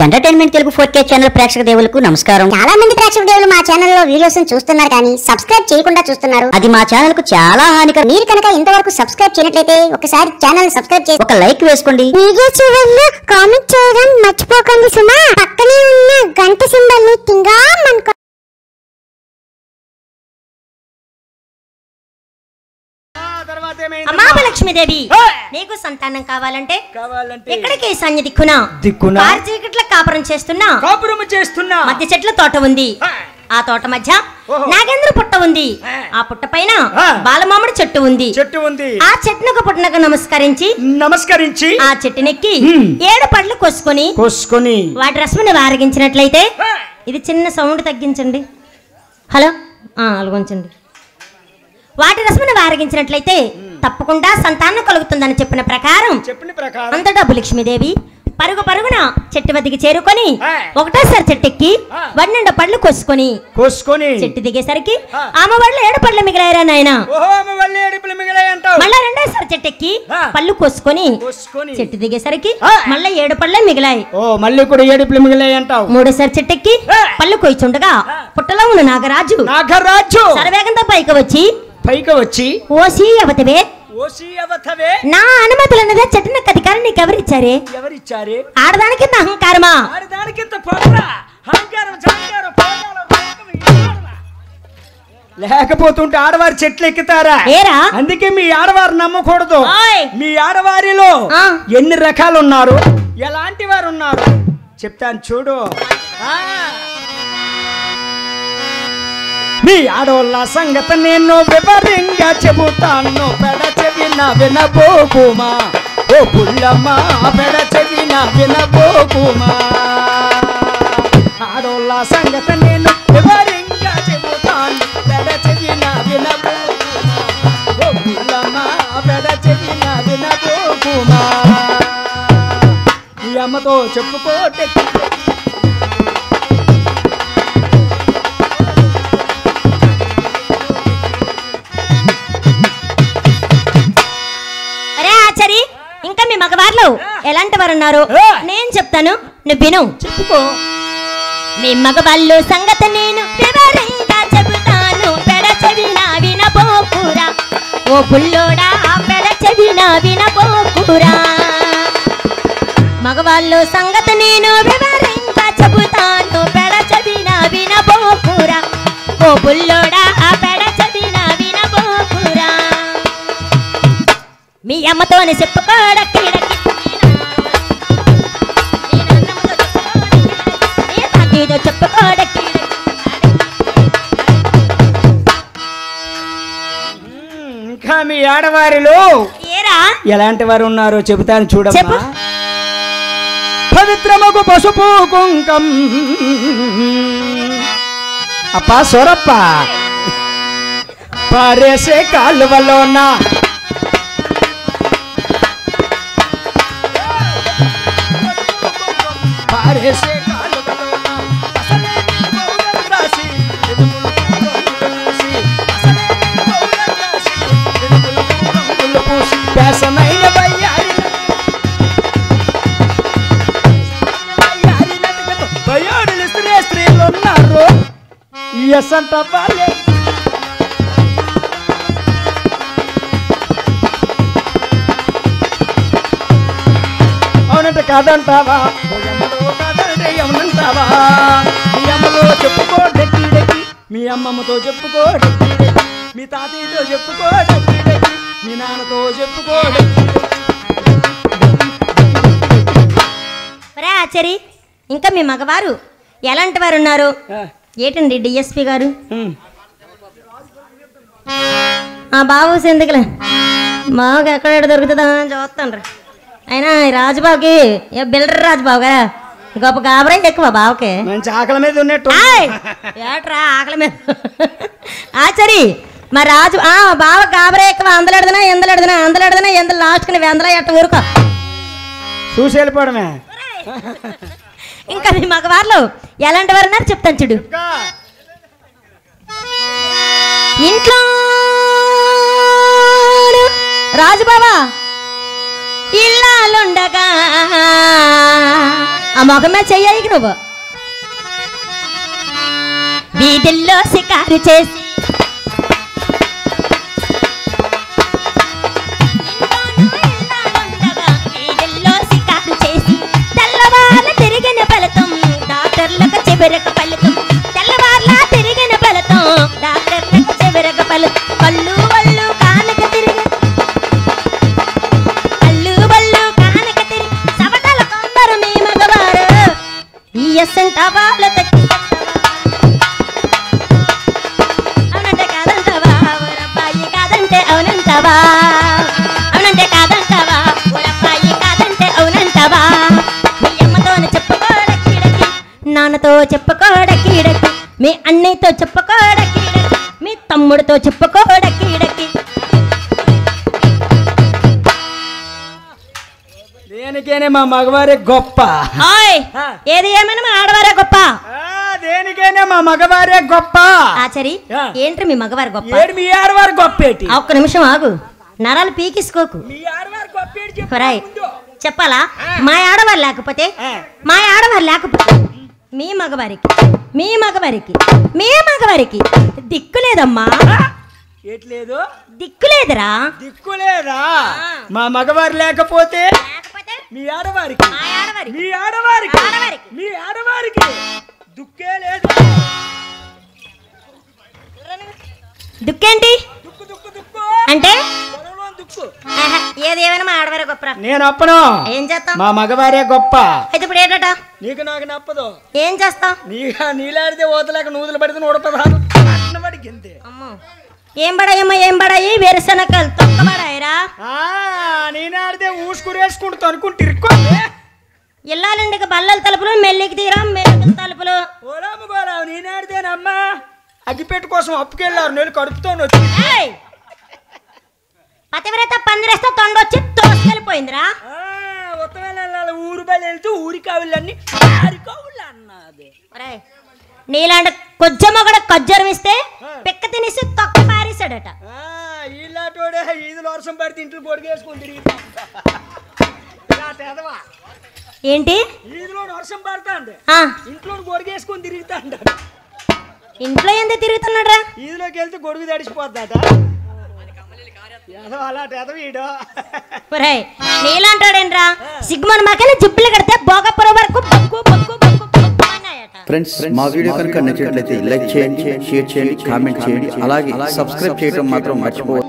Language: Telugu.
Entertainment Telugu four K channel ప్రేక్షక దేవులకు నమస్కారం చాలా మంది ప్రేక్షక దేవులు మా ఛానల్లో వీడియోస్ చూస్తున్నారు కానీ సబ్స్క్రైబ్ చేయకుండా చూస్తున్నారు అది మా ఛానల్ కు చాలా హానికరం మీరు కనుక ఇంతవరకు సబ్స్క్రైబ్ చేయనట్లయితే ఒకసారి ఛానల్ సబ్స్క్రైబ్ చేసి ఒక లైక్ వేసుకోండి వీడియో చివరిలో కామెంట్ చేయడం మర్చిపోకండి సుమా పక్కనే ఉన్న గంట సింబల్ ని తింగా మనకు తర్వాత అమ్మా లక్ష్మీదేవి హే! నీకు సంతానం కావాలంటే కావాలంటే ఎక్కడికి సన్య దిక్కునా దిక్కున కారు చీకట్ల కాపురం చేస్తున్నా కాపురము చేస్తున్నా మధ్య చెట్ల తోట ఉంది హే! ఆ తోట మధ్య ఓహో. నాగేంద్ర పుట్ట ఉంది హే! ఆ పుట్ట పైన హే! బాలమామిడి చెట్టు ఉంది చెట్టు ఉంది ఆ చెట్టునకు పుట్టనకు నమస్కరించి నమస్కరించి ఆ చెట్టునెక్కి హ్మ్. ఏడు పళ్ళు కోసుకొని కోసుకొని వాటి రసముని వారగించినట్లయితే హే! ఇది చిన్న సౌండ్ తగ్గించండి హలో ఆ, అలాగుంచండి వాటి రసముని వారగించినట్లయితే తప్పకుండా సంతానం కలుగుతుందని చెప్పిన ప్రకారం చెప్పిన ప్రకారం అంత డబ్బు లక్ష్మీదేవి పరుగు పరుగున చెట్టు వద్దకి చేరుకొని ఆ. ఒకటోసారి చెట్టెక్కి ఆ. వన్నెండు పళ్ళు కోసుకొని కోసుకొని చెట్టు దిగేసరికి ఆ. ఆమె వాళ్ళు ఏడు పళ్ళు మిగిలాయరా నాయన ఓహో ఆమె వల్లే ఏడుపులు మిగిలాయి అంటావు మళ్ళా రెండోసారి చెట్టెక్కి ఆ. పళ్ళు కోసుకొని కోసుకొని చెట్టు దిగేసరికి ఆ. మళ్ళీ ఏడు పళ్ళే మిగిలాయి ఓ మళ్ళీ కూడా ఏడుపులు మిగిలాయి అంటావు మూడోసారి చెట్టెక్కి ఆ. పళ్ళు కొయ్చుండగా ఆ. పుట్టలో ఉన్న నాగరాజు నాగరాజు సరవేగంతో పైకి వచ్చి పైకి వచ్చి ఓసి అవతవే ఓసి అవతవే నా అనుమతులన్నదే చెట్టునకు అధికారం నీకు ఎవరిచ్చారే ఎవరిచ్చారే ఆడదానికి ఇంత అహంకారమా ఆడి దానికింత పొగరా అహంకారం జంకారం పోగాలం, వేగం, ఇవ్వాలమా? లేకపోతుంటే ఆడవారి చెట్లు ఎక్కుతారా ఏరా అందుకే మీ ఆడవారు నమ్మకూడదు ఓయ్. మీ ఆడవారిలో ఆ. ఎన్ని రకాలు ఉన్నారు ఎలాంటి వారు ఉన్నారు చెప్తాను చూడు ఆ. మీ ఆడోళ్ళ సంగతి నేను వివరంగా చెబుతాను పెడ చెవిన వినబోకుమా ఓ పుల్లమ్మా పెడ చెవిన వినబోకుమా ఆడోళ్ళ సంగతి నేను వివరంగా చెబుతాను పెడ చెవిన వినబోకుమా ఓ పుల్లమ్మా పెడ చెవిన వినబోకుమా ఈ అమ్మతో చెప్పుకోటే అరే ఆచారి ఇంకా మీ మగవార్లు ఎలాంటి వారు ఉన్నారు ఆ. నేను చెప్తాను నువ్వు విను చెప్పుకో మీ మగవాళ్ళు సంగతి నేను వివరంగా చెబుతాను పెడ చెవిన వినబోకురా ఓ బుల్లోడా పెడ చెవిన వినబోకురా మగవాళ్ళు సంగతి నేను వివరంగా చెబుతాను పెడ చెవిన వినబోకురా ఓ బుల్లోడా పెడ చెవిన వినబోకురా మీ అమ్మతోనే చెప్పుకోడక్కిడక్కి ఏదో చెప్పుకోడక్కి మ్మ్, ఇంకా మీ ఆడవారిలో ఏరా ఎలాంటి వారు ఉన్నారో చెబుతాను చెప్పు. చూడమ్మా పవిత్రమగు పసుపు కుంకం అప్ప సొరప్ప పారేసే కాలువలోన పారేసే కాలువలోన అసలే పౌడర్ రాసి ఎదుములు రంగులు పూసి అసలే పౌడర్ రాసి ఎదుములు రంగులు పూసి వ్యాసమైన వయ్యారి బయోడులు స్త్రీ స్త్రీలు ఉన్నారు ఎస్ అంట వాళ్ళే అవునంటే కాదంటావా ఓయమ్మలో కాదంటే అవునంటావా మీ అమ్మలో చెప్పుకో డెక్కి డెక్కి మీ అమ్మమ్మతో చెప్పుకో డెక్కి డెక్కి మీ తాతయ్యతో చెప్పుకో డెక్కి డెక్కి మీ నాన్నతో చెప్పుకో డెక్కి ఒరే ఆచారి ఇంకా మీ మగవారు ఎలాంటి వారు ఉన్నారు ఏంటండి డిఎస్పి గారు ఆ బాబు ఎందుకులే బాబుకి ఎక్కడ దొరుకుతుందా అని చూస్తాను అయినా ఈ రాజుబాబుకి ఏ బిల్డర్ రాజుబాబు కదా గొప్ప గాబరే ఎక్కువ బావకి మంచి ఆకలి మీద ఉన్నట్టు ఆయ్! ఏట్రా ఆకలి మీద ఆచరి మా రాజు ఆ బావ గాబరే ఎక్కువ అందలెడదనా ఎందలెడదనా అందలెడదనా ఎందలు లాస్ట్కి వెందల ఎట్ట ఊరుకో చూసి వెళ్ళిపోవడమే ఇంకా మీ మగవాళ్ళు ఎలాంటి వారు ఉన్నారు చెప్తాను చూడు ఇంట్లో రాజుబాబా ఇల్లాలుండగా ఆ మొఖం మీద చెయ్యి నువ్వు వీధుల్లో షికారు చేసి ఉండగా వీధుల్లో షికారు చేసి తెల్లవార్ల తిరిగిన ఫలితం డాక్టర్లకు చివరకు ఫలితం తెల్లవార్ల తిరిగిన ఫలితం డాక్టర్లకు చివరకు ఫలితం కళ్ళు వళ్ళు కానక తిరిగి కళ్ళు వళ్ళు కానక తిరిగి సవటల కొందరు మీ మగవారు ఈ ఎస్సంట వాళ్ళ అవునంటే కాదంటావా ఊరబ్బాయి కాదంటే అవునంటావా అవునంటే కాదంటావా ఊరబ్బాయి కాదంటే అవునంటావా మీ అమ్మతోనే చెప్పుకోడకీడకి నాన్నతో చెప్పుకోడకీడకి మీ అన్నయ్యతో చెప్పుకోడకీడకి మీ తమ్ముడితో చెప్పుకోడకీడకి దేనికైనా మా మగవారే గొప్ప ఓయ్ ఆ. ఏది ఏమైనా మా ఆడవారే గొప్ప ఆ, దేనికైనా మా మగవారే గొప్ప ఆచరి ఆ. ఏంట్రీ మీ మగవారు గొప్ప ఏడు మీ ఆడవారు గొప్పేటి ఆ, ఒక్క నిమిషం ఆగు నరాలు పీకిసుకోకు మీ ఆడవారు గొప్పేటి చెప్పు ఒరేయ్ ముందు. చెప్పాలా మా ఆడవారు లేకపోతే ఆ. మా ఆడవారు లేకపోతే మీ మగవారికి మీ మగవారికి మీ మగవారికి దిక్కు లేదమ్మా ఎట్లేదు దిక్కు లేదురా దిక్కు లేదా మా మగవారు లేకపోతే లేకపోతే మీ ఆడవారికి మా ఆడవారికి మీ ఆడవారికి ఆడవారికి. మీ ఆడవారికి దుక్కే లేదు దుక్కేంటి దుక్కు దుక్కు దుక్కు అంటే పొలంలో దుక్కు ఆహా, ఏది ఏమైనా మా ఆడవారే గొప్పరా నేను అప్పను ఏం చేస్తాం మా మగవారే గొప్ప అయితే ఇప్పుడు ఏంటట నీకు నాకు నప్పదు ఏం చేస్తాం నీ నీలాడితే ఓతలేక నూతులు పడితే నూడపదాలు అన్నవాడికి ఇంతే అమ్మో ఏం పడాయమ్మా ఏం పడాయి వేరుశనక్కలు తొక్కబడాయిరా ఆ, నేనాడితే ఊసుకురేసుకుంటూ అనుకుంటే ఇరుక్కో ఇల్లాలండికి బల్లల తలుపులు మెల్లికి తీరా మెల్లికి తలుపులు ఓలాము గోలావు నేనాడితేనమ్మా అగ్గిపెట్టు కోసం అప్పుకెళ్ళారు నేను కడుపుతో వచ్చి ఏయ్! పతివ్రత పందిరేస్తే తొండొచ్చి తోసుకెళ్ళిపోయిందిరా ఆ, ఉత్తరాలు వెళ్ళాలి ఊరు బయలు వెళ్తూ ఊరి కావులన్నీ ఆరి కావులు అన్నది ఒరేయ్, నీలాంటి కొజ్జమ్మ కూడా కొజ్జరం ఇస్తే పిక్క తినేసి తొక్క పారేశాడట ఆ, ఈలాటోడే ఈదులు వర్షం పడితే ఇంట్లో గొడిగేసుకుని తిరిగి తెదవా ఏంటి ఈదులో వర్షం పడతాండి ఆ ఇంట్లో గొడిగేసుకొని తిరుగుతా అంటాడు ఇంట్లో ఎందుకు తిరుగుతున్నాడ్రా ఈదులోకి వెళ్తే గొడుగు తడిసిపోద్దట ఎదవ అలాంటి ఎదవ ఈడు ఒరేయ్ నీలాంటాడేంట్రా సిగ్మన్ మాకెళ్ళి జిబ్బులు కడితే భోగపురం వరకు బొక్కు బొక్కు బొక్కు బొక్కు అన్నాయట ఫ్రెండ్స్ మా వీడియో కనుక నచ్చినట్లయితే లైక్ చేయండి షేర్ చేయండి కామెంట్ చేయండి అలాగే సబ్స్క్రైబ్ చేయడం మాత్రం మర్చిపోవద్దు